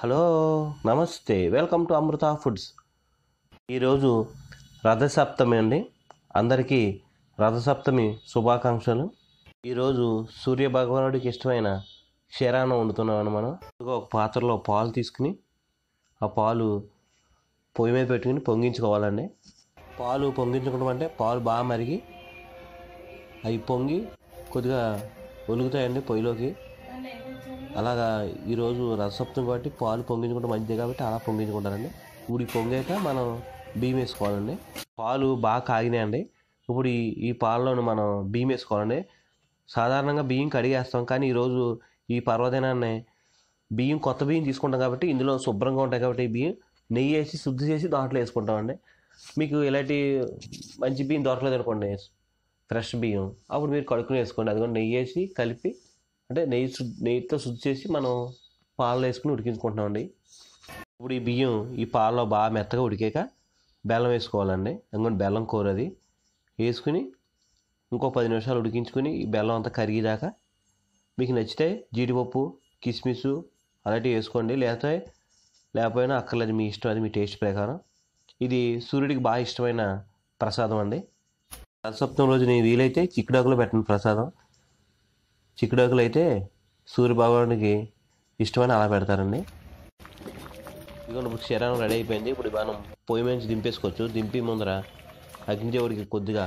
hello నమస్తే welcome to Amrutha foods ఈరోజు రథసప్తమి అండి అందరికీ రథసప్తమి శుభాకాంక్షలు ఈరోజు సూర్య భగవానుడికి ఇష్టమైన క్షీరాన్నం వండుతున్నామని మనం ఒక పాత్రలో పాలు తీసుకుని ఆ పాలు పొయ్యి మీద పెట్టుకుని పొంగించుకోవాలండి పాలు పొంగించుకోవడం అంటే పాలు బాగా మరిగి అవి పొంగి కొద్దిగా ఒలుగుతాయండి పొయ్యిలోకి అలాగా ఈరోజు రససప్తం కాబట్టి పాలు పొంగించుకుంటే మంచిది కాబట్టి అలా పొంగించుకుంటారండి ఇప్పుడు ఈ పొంగాక మనం బియ్యం వేసుకోవాలండి పాలు బాగా కాగినాయండి ఇప్పుడు ఈ ఈ పాలలోని మనం బియ్యం వేసుకోవాలండి సాధారణంగా బియ్యం కడిగేస్తాం కానీ ఈరోజు ఈ పర్వదినాన్ని బియ్యం కొత్త బియ్యం తీసుకుంటాం కాబట్టి ఇందులో శుభ్రంగా ఉంటాయి కాబట్టి ఈ బియ్యం నెయ్యి వేసి శుద్ధి చేసి దాంట్లో వేసుకుంటామండి మీకు ఇలాంటి మంచి బియ్యం దొరకలేదు అనుకోండి ఫ్రెష్ బియ్యం అప్పుడు మీరు కడుక్కుని వేసుకోండి అది కూడా నెయ్యి వేసి కలిపి అంటే నెయ్యి శుద్ధి నెయ్యితో శుద్ధి చేసి మనం పాలలో వేసుకుని ఉడికించుకుంటున్నామండి ఇప్పుడు ఈ బియ్యం ఈ పాలలో బాగా మెత్తగా ఉడికాక బెల్లం వేసుకోవాలండి ఇంకొంచెం బెల్లం కూర అది వేసుకుని ఇంకో పది నిమిషాలు ఉడికించుకుని ఈ బెల్లం అంతా కరిగేదాకా మీకు నచ్చితే జీడిపప్పు కిస్మిస్ అలాంటివి వేసుకోండి లేకపోతే లేకపోయినా అక్కర్లేదు మీ ఇష్టం అది మీ టేస్ట్ ప్రకారం ఇది సూర్యుడికి బాగా ఇష్టమైన ప్రసాదం అండి రథసప్తం రోజు నేను వీలైతే చిక్కుడాకులో పెట్టండి ప్రసాదం చిక్కుడాకులు అయితే సూర్య భగవానుడికి ఇష్టమైన అలా పెడతారండి ఇదిగోండి ఇప్పుడు శరీరం రెడీ అయిపోయింది ఇప్పుడు మనం పొయ్యి నుంచి దింపేసుకోవచ్చు దింపి ముందర అగ్నిదేవుడికి కొద్దిగా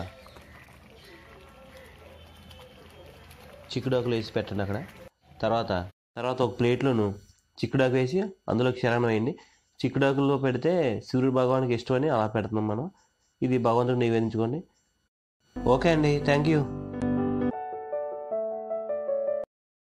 చిక్కుడాకులు వేసి పెట్టండి అక్కడ తర్వాత తర్వాత ఒక ప్లేట్లోను చిక్కుడాకు వేసి అందులో క్షరణం వేయండి చిక్కుడాకుల్లో పెడితే సూర్యుడు భగవానికి ఇష్టమని అలా పెడుతున్నాం మనం ఇది భగవంతుడికి నివేదించుకోండి ఓకే అండి థ్యాంక్ యూ